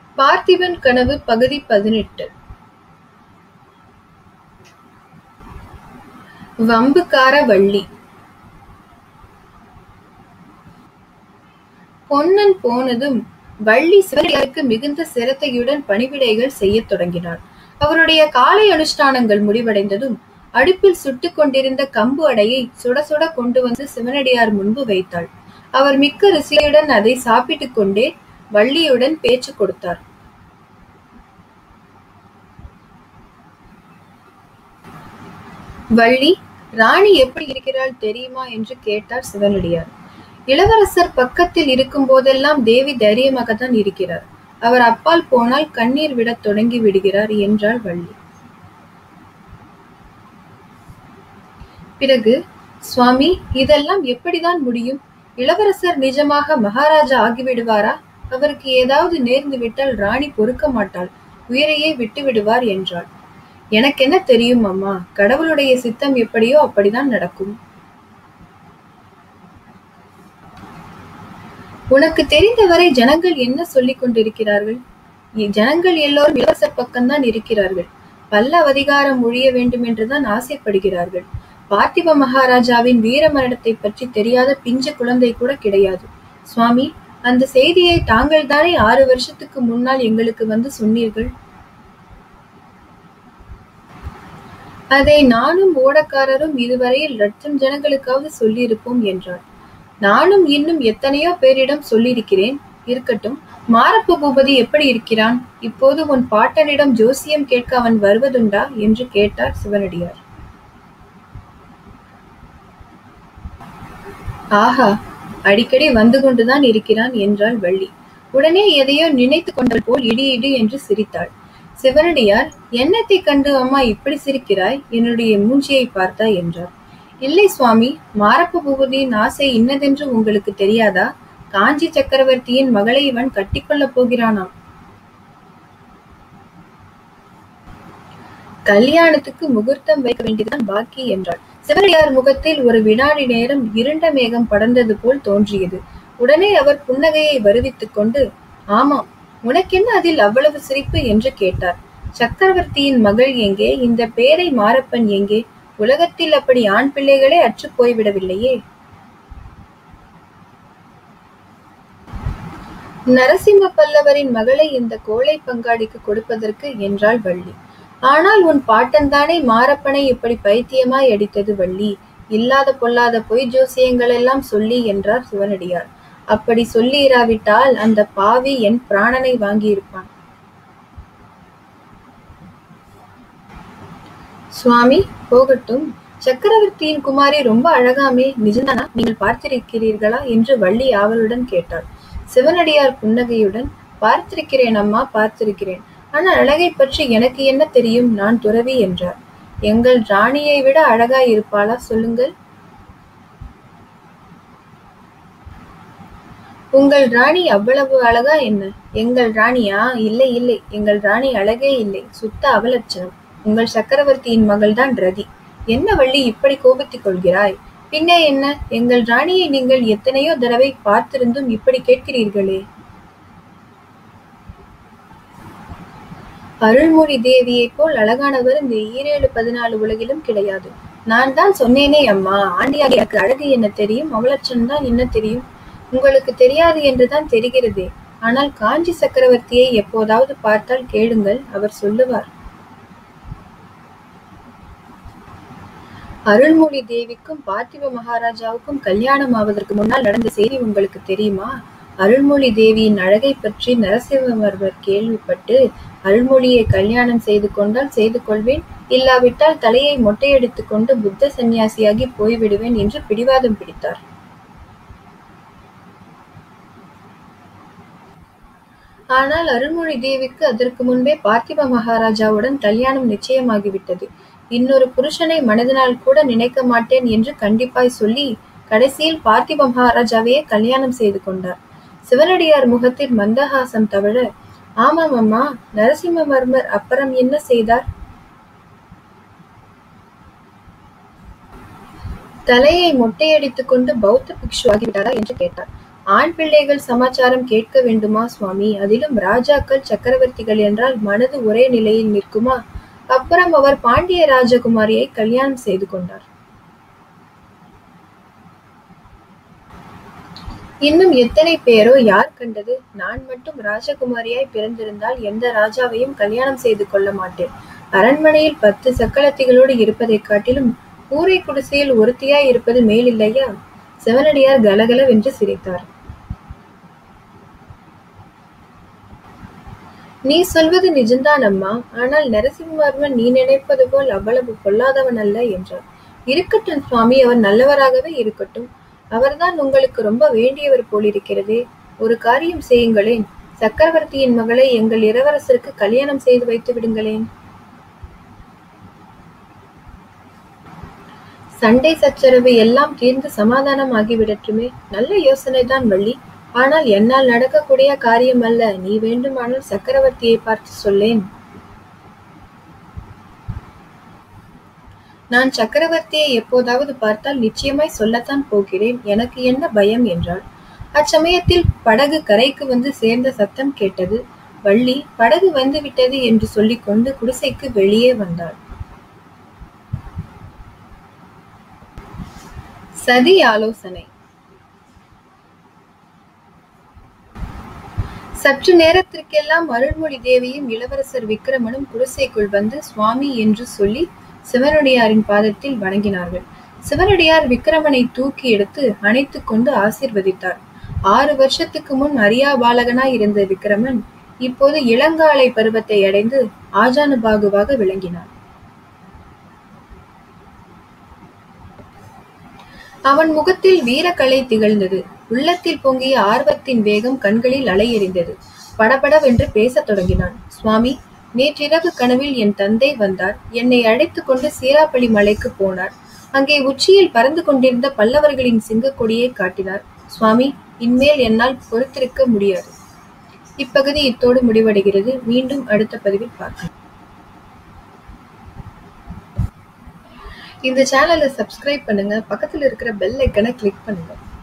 பார்த்திபன் கனவு பகுதி பதினெட்டு வம்புக்கார வள்ளி பொன்னன் போனதும் வள்ளி சிவனடியாருக்கு மிகுந்த சிரத்தையுடன் பணிவிடைகள் செய்யத் தொடங்கினாள் அவருடைய காலை அனுஷ்டானங்கள் முடிவடைந்ததும் அடுப்பில் சுட்டுக் கொண்டிருந்த கம்பு அடையை சுட சுட கொண்டு வந்து சிவனடியார் முன்பு வைத்தாள் அவர் மிக்க ருசியுடன் அதை சாப்பிட்டுக் கொண்டே வள்ளியுடன் பேச்சு கொடுத்தார் வள்ளி ராணி எப்படி இருக்கிறாள் தெரியுமா என்று கேட்டார் சிவனடியார் இளவரசர் பக்கத்தில் இருக்கும் போதெல்லாம் தேவி தைரியமாக தான் இருக்கிறார் அவர் அப்பால் போனால் கண்ணீர் விடத் தொடங்கி விடுகிறார் என்றாள் வள்ளி பிறகு சுவாமி இதெல்லாம் எப்படிதான் முடியும் இளவரசர் நிஜமாக மகாராஜா ஆகிவிடுவாரா அவருக்கு ஏதாவது நேர்ந்து விட்டால் ராணி பொறுக்க மாட்டாள் உயிரையே விட்டு விடுவார் என்றாள் எனக்கென்ன தெரியும் அம்மா கடவுளுடைய சித்தம் எப்படியோ அப்படிதான் நடக்கும் உனக்கு தெரிந்தவரை ஜனங்கள் என்ன சொல்லிக் கொண்டிருக்கிறார்கள் ஜனங்கள் எல்லோரும் இளவரசர் பக்கம்தான் இருக்கிறார்கள் பல்ல அதிகாரம் ஒழிய வேண்டும் என்றுதான் ஆசைப்படுகிறார்கள் பார்த்திப மகாராஜாவின் வீர மரணத்தை பற்றி தெரியாத பிஞ்சு குழந்தை கூட கிடையாது சுவாமி அந்த செய்தியை தாங்கள் தானே ஆறு வருஷத்துக்கு முன்னால் எங்களுக்கு வந்து சொன்னீர்கள் அதை நானும் ஓடக்காரரும் இதுவரையில் லட்சம் ஜனங்களுக்காவது சொல்லியிருப்போம் என்றார் நானும் இன்னும் எத்தனையோ பேரிடம் சொல்லியிருக்கிறேன் இருக்கட்டும் மாரப்ப பூபதி எப்படி இருக்கிறான் இப்போது உன் பாட்டனிடம் ஜோசியம் கேட்க அவன் வருவதுண்டா என்று கேட்டார் சிவனடியார் ஆஹா அடிக்கடி வந்து கொண்டுதான் இருக்கிறான் என்றாள் வள்ளி உடனே எதையோ நினைத்து கொண்டல் போல் இடி இடி என்று சிரித்தாள் சிவனடியார் என்னத்தை கண்டு அம்மா இப்படி சிரிக்கிறாய் என்னுடைய மூஞ்சியை பார்த்தா என்றார் இல்லை சுவாமி மாரப்ப பூபதியின் ஆசை இன்னதென்று உங்களுக்கு தெரியாதா காஞ்சி சக்கரவர்த்தியின் மகளை இவன் கட்டிக்கொள்ளப் போகிறானாம் கல்யாணத்துக்கு முகூர்த்தம் வைக்க வேண்டியதுதான் பாக்கி என்றாள் சிவனடியார் முகத்தில் ஒரு வினாடி நேரம் இருண்ட மேகம் படர்ந்தது போல் தோன்றியது உடனே அவர் புன்னகையை வருவித்துக் கொண்டு ஆமாம் உனக்கென்ன அதில் அவ்வளவு சிரிப்பு என்று கேட்டார் சக்கரவர்த்தியின் மகள் எங்கே இந்த பேரை மாரப்பன் எங்கே உலகத்தில் அப்படி ஆண் பிள்ளைகளே அற்று போய்விடவில்லையே நரசிம்ம பல்லவரின் மகளை இந்த கோழை பங்காளிக்கு கொடுப்பதற்கு என்றாள் வள்ளி ஆனால் உன் பாட்டன்தானே மாரப்பனை இப்படி பைத்தியமாய் அடித்தது வள்ளி இல்லாத பொல்லாத பொய் ஜோசியங்கள் எல்லாம் சொல்லி என்றார் சிவனடியார் அப்படி சொல்லி இராவிட்டால் அந்த பாவி என் பிராணனை வாங்கியிருப்பான் சுவாமி போகட்டும் சக்கரவர்த்தியின் குமாரி ரொம்ப அழகாமே நிஜம்தானா நீங்கள் பார்த்திருக்கிறீர்களா என்று வள்ளி ஆவலுடன் கேட்டாள் சிவனடியார் புன்னகையுடன் பார்த்திருக்கிறேன் அம்மா பார்த்திருக்கிறேன் ஆனால் அழகை பற்றி எனக்கு என்ன தெரியும் நான் துறவி என்றார் எங்கள் ராணியை விட அழகாய் இருப்பாளா சொல்லுங்கள் உங்கள் ராணி அவ்வளவு அழகா என்ன எங்கள் ராணியா இல்லை இல்லை எங்கள் ராணி அழகே இல்லை சுத்த அவலட்சணம் உங்கள் சக்கரவர்த்தியின் மகள்தான் ரதி என்ன வள்ளி இப்படி கோபித்துக் கொள்கிறாய் பின்னே என்ன எங்கள் ராணியை நீங்கள் எத்தனையோ தடவை பார்த்திருந்தும் இப்படி கேட்கிறீர்களே அருள்மொழி தேவியைப் போல் அழகானவர் இந்த ஈரேழு பதினாலு உலகிலும் கிடையாது நான் தான் சொன்னேனே அம்மா ஆண்டியாக எனக்கு அழகு என்ன தெரியும் அவலட்சணம் தான் என்ன தெரியும் உங்களுக்கு தெரியாது என்றுதான் தெரிகிறதே ஆனால் காஞ்சி சக்கரவர்த்தியை எப்போதாவது பார்த்தால் கேளுங்கள் அவர் சொல்லுவார் அருள்மொழி தேவிக்கும் பார்த்திப மகாராஜாவுக்கும் கல்யாணம் ஆவதற்கு முன்னால் நடந்த செய்தி உங்களுக்கு தெரியுமா அருள்மொழி தேவியின் அழகை பற்றி நரசிம்மவர்மர் கேள்விப்பட்டு அருள்மொழியை கல்யாணம் செய்து கொண்டால் செய்து கொள்வேன் இல்லாவிட்டால் தலையை மொட்டையடித்துக் கொண்டு புத்த சந்நியாசியாகி போய்விடுவேன் என்று பிடிவாதம் பிடித்தார் ஆனால் அருள்மொழி தேவிக்கு அதற்கு முன்பே பார்த்திப மகாராஜாவுடன் கல்யாணம் நிச்சயமாகிவிட்டது இன்னொரு புருஷனை மனதினால் கூட நினைக்க மாட்டேன் என்று கண்டிப்பாய் சொல்லி கடைசியில் பார்த்திப மகாராஜாவையே கல்யாணம் செய்து கொண்டார் சிவனடியார் முகத்தில் மந்தஹாசம் தவிர ஆமாம் அம்மா நரசிம்மவர்மர் அப்புறம் என்ன செய்தார் தலையை மொட்டையடித்துக் கொண்டு பௌத்த பிக்ஷு ஆகிவிட்டாரா என்று கேட்டார் ஆண் பிள்ளைகள் சமாச்சாரம் கேட்க வேண்டுமா சுவாமி அதிலும் ராஜாக்கள் சக்கரவர்த்திகள் என்றால் மனது ஒரே நிலையில் நிற்குமா அப்புறம் அவர் பாண்டிய ராஜகுமாரியை கல்யாணம் செய்து கொண்டார் இன்னும் எத்தனை பேரோ யார் கண்டது நான் மட்டும் ராஜகுமாரியாய் பிறந்திருந்தால் எந்த ராஜாவையும் கல்யாணம் செய்து கொள்ள மாட்டேன் அரண்மனையில் பத்து சக்களத்திகளோடு இருப்பதைக் காட்டிலும் கூரை குடிசையில் ஒருத்தியாய் இருப்பது மேலில்லையா சிவனடியார் கலகலவென்று சிரித்தார் நீ சொல்வது நிஜம்தான் அம்மா ஆனால் நரசிம்மவர்மன் நீ நினைப்பது போல் அவ்வளவு பொல்லாதவன் அல்ல என்றார் இருக்கட்டும் சுவாமி அவர் நல்லவராகவே இருக்கட்டும் அவர்தான் உங்களுக்கு ரொம்ப வேண்டியவர் போலிருக்கிறதே ஒரு காரியம் செய்யுங்களேன் சக்கரவர்த்தியின் மகளை எங்கள் இளவரசருக்கு கல்யாணம் செய்து வைத்து விடுங்களேன் சண்டை சச்சரவு எல்லாம் தீர்ந்து சமாதானம் ஆகிவிடட்டுமே நல்ல யோசனைதான் வள்ளி ஆனால் என்னால் நடக்கக்கூடிய காரியம் அல்ல நீ வேண்டுமானால் சக்கரவர்த்தியை பார்த்து சொல்லேன் நான் சக்கரவர்த்தியை எப்போதாவது பார்த்தால் நிச்சயமாய் சொல்லத்தான் போகிறேன் எனக்கு என்ன பயம் என்றாள் அச்சமயத்தில் படகு கரைக்கு வந்து சேர்ந்த சத்தம் கேட்டது வள்ளி படகு வந்து விட்டது என்று சொல்லிக்கொண்டு குடிசைக்கு வெளியே வந்தாள் சதி ஆலோசனை சற்று நேரத்திற்கெல்லாம் அருள்மொழி தேவியும் இளவரசர் விக்கிரமனும் குடிசைக்குள் வந்து சுவாமி என்று சொல்லி சிவனடியாரின் பாதத்தில் வணங்கினார்கள் சிவனடியார் விக்கிரமனை தூக்கி எடுத்து அணைத்துக் கொண்டு ஆசிர்வதித்தார் ஆறு வருஷத்துக்கு முன் அரியா பாலகனாய் இருந்த விக்கிரமன் இப்போது இளங்காலை பருவத்தை அடைந்து ஆஜானுபாகுவாக விளங்கினான் அவன் முகத்தில் வீரக்கலை திகழ்ந்தது உள்ளத்தில் பொங்கிய ஆர்வத்தின் வேகம் கண்களில் அலையெறிந்தது படபடவென்று பேசத் தொடங்கினான் சுவாமி நேற்றிரவு கனவில் என் தந்தை வந்தார் என்னை அழைத்துக் கொண்டு சீராப்பள்ளி மலைக்கு போனார் அங்கே உச்சியில் பறந்து கொண்டிருந்த பல்லவர்களின் சிங்கக் கொடியை காட்டினார் சுவாமி இன்மேல் என்னால் பொறுத்திருக்க முடியாது இப்பகுதி இத்தோடு முடிவடைகிறது மீண்டும் அடுத்த பதிவில் பார்க்கலாம் இந்த சேனலை சப்ஸ்கிரைப் பண்ணுங்க பக்கத்துல இருக்கிற பெல் ஐக்கனை கிளிக் பண்ணுங்க